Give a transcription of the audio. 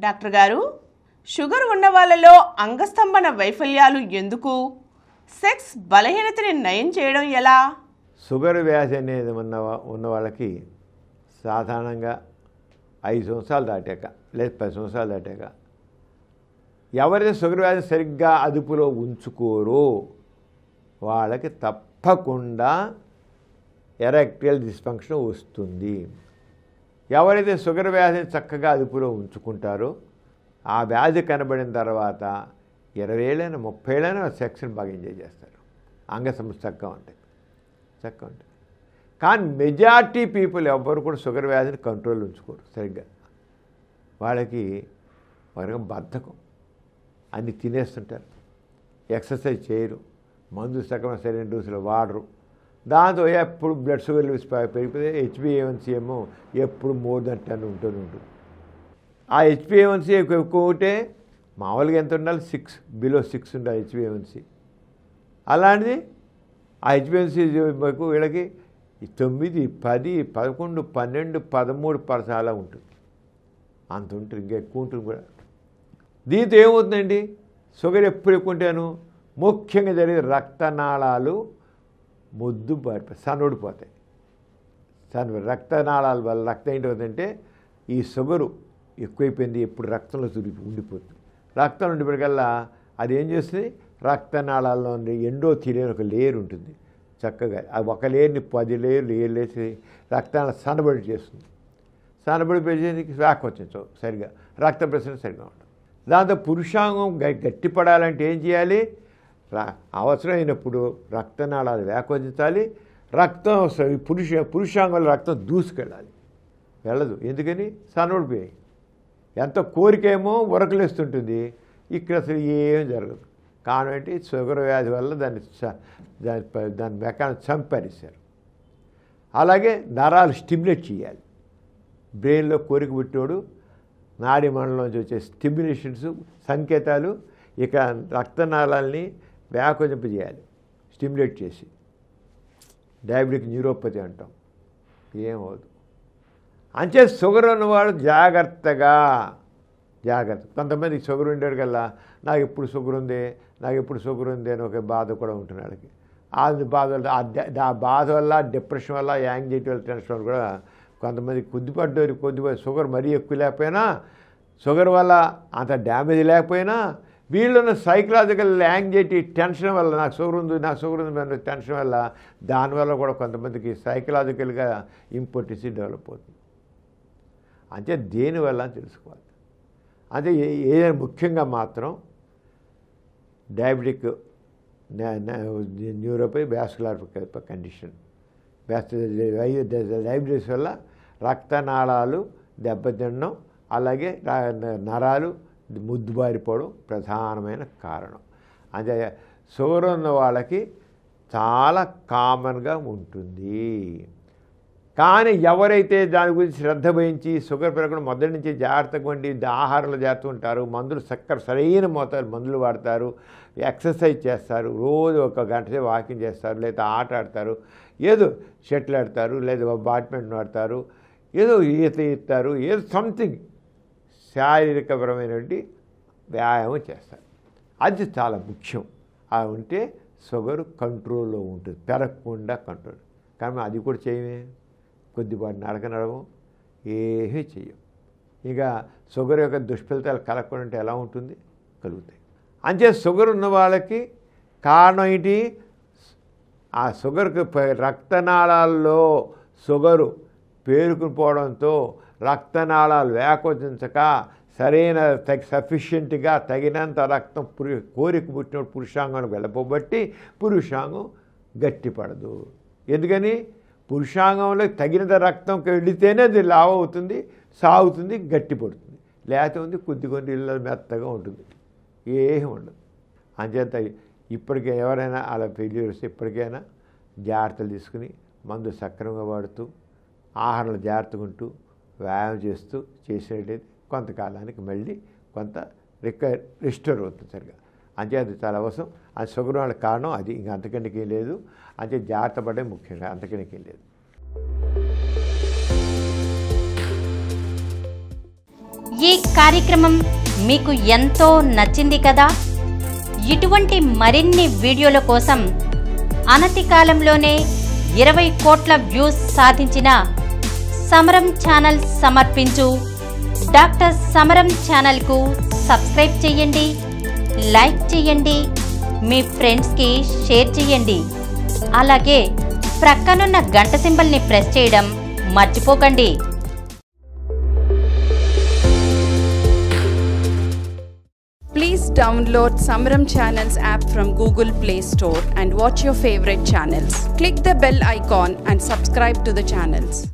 Doctor గారు sugar ఉన్న వాళ్ళలో అంగస్తంభన వైఫల్యాలు ఎందుకు సెక్స్ బలహీనతని నయం చేయడం ఎలా షుగర్ వ్యాధి అనేది ఉన్న వా- ఉన్న వాళ్ళకి సాధారణంగా ఐదు సంవత్సరాలు దాటాక లేదా పది సంవత్సరాలు దాటాక ఎవరైతే షుగర్ వ్యాధి సరిగ్గా అదుపులో ఉంచుకోరో వాళ్ళకి తప్పకుండా ఎరెక్టియల్ డిస్ఫంక్షన్ వస్తుంది ఎవరైతే షుగర్ వ్యాధిని చక్కగా అదుపులో ఉంచుకుంటారో ఆ వ్యాధి కనబడిన తర్వాత ఇరవై ఏళ్ళైనా ముప్పై ఏళ్ళైనా సెక్స్ని బాగా ఎంజాయ్ చేస్తారు అంగ సమస్య చక్కగా ఉంటాయి చక్కగా ఉంటుంది కానీ మెజార్టీ పీపుల్ ఎవ్వరు కూడా షుగర్ వ్యాధిని కంట్రోల్ ఉంచుకోరు సరిగ్గా వాళ్ళకి వారికి బద్ధకం అన్ని తినేస్తుంటారు ఎక్సర్సైజ్ చేయరు మందు సగం సరైన డోసులు వాడరు దాంతో ఎప్పుడు బ్లడ్ షుగర్ లెవెల్స్ పెరిగిపోతే హెచ్బిఏవన్సీ ఏమో ఎప్పుడు మోర్ దన్ టెన్ ఉంటూనే ఉంటుంది ఆ హెచ్బిఏవన్సీ ఎక్కువ ఎక్కువ ఉంటే మామూలుగా ఎంత ఉండాలి సిక్స్ బిలో సిక్స్ ఉండాలి హెచ్బిఏవన్సీ అలాంటిది ఆ హెచ్బిఎన్సీ వీళ్ళకి తొమ్మిది పది పదకొండు పన్నెండు పదమూడు పరసాల ఉంటుంది అంత ఉంటుంది ఇంకా ఎక్కువ ఉంటుంది కూడా దీంతో ఏమవుతుందండి షుగర్ ఎప్పుడు ఎక్కువ ఉంటాను ముఖ్యంగా జరిగే రక్తనాళాలు ముద్దు పారిపోయి సన్నోడిపోతాయి సన్న రక్తనాళాల వల్ల రక్తం ఏంటవుతుందంటే ఈ షుగరు ఎక్కువైపోయింది ఎప్పుడు రక్తంలో తురిగి ఉండిపోతుంది రక్తం ఉండిపోయికల్లా అది ఏం చేస్తుంది రక్తనాళాల్లో ఉండే ఎండో తెలియని ఒక లేయర్ ఉంటుంది చక్కగా ఆ ఒక లేయర్ని పది లేయర్లు ఏడు లేసి రక్తాన్ని సన్నబడి చేస్తుంది సన్నబడి పెంచేందుకు శ్వాస వచ్చించవు సరిగా రక్త ప్రసరణ సరిగా ఉంటుంది దాంతో పురుషాంగం గ- గట్టిపడాలంటే ఏం చేయాలి రా- అవసరమైనప్పుడు రక్తనాళాలు వ్యాకోచించాలి రక్తం స- పురుష పురుషాంగంలో రక్తం దూసుకెళ్ళాలి వెళ్ళదు ఎందుకని సన్నబడిపోయాయి ఎంత కోరికేమో ఉరకలేస్తుంటుంది ఇక్కడ అసలు ఏం జరగదు కారణం ఏంటి షుగర్ వ్యాధి వల్ల దాన్ని చ- దాని ప- దాని మెకాన్ చంపేశారు అలాగే నరాలు స్టిమ్యులేట్ చేయాలి బ్రెయిన్లో కోరిక పుట్టినోడు నాడి మండలంలోంచి వచ్చే స్టిమ్యులేషన్స్ సంకేతాలు ఇక రక్తనాళాలని వ్యాకోజింపజేయాలి స్టిమ్యులేట్ చేసి డయాబెటిక్ న్యూరోపతి అంటాం ఏమవుదు అంచే షుగర్ ఉన్నవాడు జాగ్రత్తగా జాగ్రత్త కొంతమందికి షుగర్ ఉండేది కల్లా నాకు ఎప్పుడు షుగర్ ఉంది నాకు ఎప్పుడు షుగర్ ఉంది అని ఒక బాధ కూడా ఉంటుంది వాళ్ళకి ఆ బాధ వల్ల ఆ డ- ఆ బాధ వల్ల డిప్రెషన్ వల్ల యాంగ్జైటీ వల్ల టెన్షన్ వల్ల కూడా కొంతమంది కొద్దిపడ్డారు కొద్దిపాటి షుగర్ మరీ ఎక్కువ లేకపోయినా షుగర్ వల్ల అంత డ్యామేజ్ లేకపోయినా వీళ్ళున్న సైకలాజికల్ యాంగ్జైటీ టెన్షన్ వల్ల నాకు షుగర్ ఉంది నాకు షుగర్ ఉంది అనే టెన్షన్ వల్ల దానివల్ల కూడా కొంతమందికి సైకలాజికల్గా ఇంపార్టెన్సీ డెవలప్ అవుతుంది అంటే దేనివల్ల అని తెలుసుకోవాలి అంటే ఏ- ఏదైనా ముఖ్యంగా మాత్రం diabetic neuropathy vascular condition diabetes వల్ల రక్తనాళాలు దెబ్బతినడం అలాగే ర- నరాలు ముద్దుబారిపోవడం ప్రధానమైన కారణం అంటే షుగర్ ఉన్న వాళ్ళకి చాలా కామన్గా ఉంటుంది కానీ ఎవరైతే దాని గురించి శ్రద్ధ వహించి షుగర్ పెరగడం మొదటి నుంచి జాగ్రత్తగా ఉండి ఆహారంలో జాగ్రత్త ఉంటారు మందులు చక్కర సరైన మోతాదు మందులు వాడతారు ఎక్సర్సైజ్ చేస్తారు రోజు ఒక గంట సేపు వాకింగ్ చేస్తారు లేదా ఆట ఆడతారు ఏదో షటిల్ ఆడతారు లేదా బ్యాడ్మింటన్ ఆడతారు ఏదో ఈత ఈస్తారు ఏదో సంథింగ్ శారీరకపరమైనటువంటి వ్యాయామం చేస్తారు అది చాలా ముఖ్యం అది ఉంటే షుగర్ కంట్రోల్లో ఉంటుంది పెరగకుండా కంట్రోల్ కానీ అది కూడా చేయమే కొద్దిపాటి నడక నడవం ఏమీ చెయ్యం ఇక షుగర్ యొక్క దుష్ఫలితాలు కలగకుండా ఉంటే ఎలా ఉంటుంది కలుగుతాయి అంతే షుగర్ ఉన్న వాళ్ళకి కారణం ఏంటి ఆ షుగర్కి ప- రక్తనాళాల్లో షుగరు పేరుకుపోవడంతో రక్తనాళాలు వ్యాకోచించక సరైన తగి సఫిషియెంట్గా తగినంత రక్తం పురు కోరిక పుట్టిన పురుషాంగం వెళ్ళపోబట్టి పురుషాంగం గట్టిపడదు ఎందుకని పురుషాంగంలో తగినంత రక్తం వెళితేనే అది లావ్ అవుతుంది సాగుతుంది గట్టిపడుతుంది లేకపోతే ఉంది కొద్ది కొన్ని ఇళ్ళ మెత్తగా ఉంటుంది ఏమి ఉండదు అంచేత ఇప్పటికే ఎవరైనా అలా ఫెయిల్యూర్స్ ఇప్పటికైనా జాగ్రత్తలు తీసుకుని మందు సక్రమంగా వాడుతూ ఆహారంలో జాగ్రత్తగా ఉంటూ వ్యాయామం చేస్తూ చేసేటైతే కొంతకాలానికి మళ్ళీ కొంత రిక రిస్టోర్ అవుతుంది సరిగా అంచేత చాలా అవసరం అది షుగర్ వాళ్ళ కారణం అది ఇంకా అంతకంటే ఏం లేదు అంతే జాగ్రత్త పడే ముఖ్యంగా అంతకంటే ఏం లేదు ఈ కార్యక్రమం మీకు ఎంతో నచ్చింది కదా ఇటువంటి మరిన్ని వీడియోల కోసం అనతి కాలంలోనే ఇరవై కోట్ల వ్యూస్ సాధించిన సమరం ఛానల్ సమర్పించు డాక్టర్ సమరం ఛానల్కు సబ్స్క్రైబ్ చేయండి లైక్ చేయండి మీ ఫ్రెండ్స్కి షేర్ చేయండి అలాగే ప్రక్కనున్న గంట సింబల్ని ప్రెస్ చేయడం మర్చిపోకండి Please download Samram Channels app from Google Play Store and watch your favorite channels. Click the bell icon and subscribe to the channels.